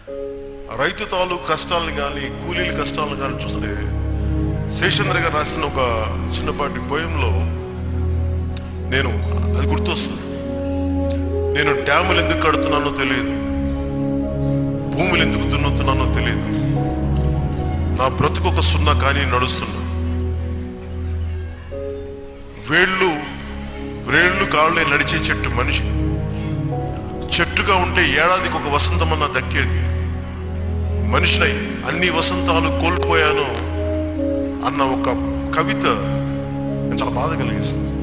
రైతు తాలూకు కష్టాలను కానీ కూలీల కష్టాలను కానీ చూస్తే శేషేంద్ర గారు రాసిన ఒక చిన్నపాటి పోయంలో నేను అది గుర్తొస్తుంది నేను డ్యాములు ఎందుకు కడుతున్నానో తెలియదు భూములు ఎందుకు దున్నుతున్నానో తెలియదు నా బ్రతుకు ఒక సున్నా కానీ నడుస్తున్నా వేళ్ళు వేళ్ళు కాళ్ళే నడిచే చెట్టు మనిషి చెట్టుగా ఉంటే ఏడాదికి ఒక వసంతమన్నా దక్కేది మనిషినై అన్ని వసంతాలు కోల్పోయాను అన్న ఒక కవిత చాలా బాధ కలిగిస్తుంది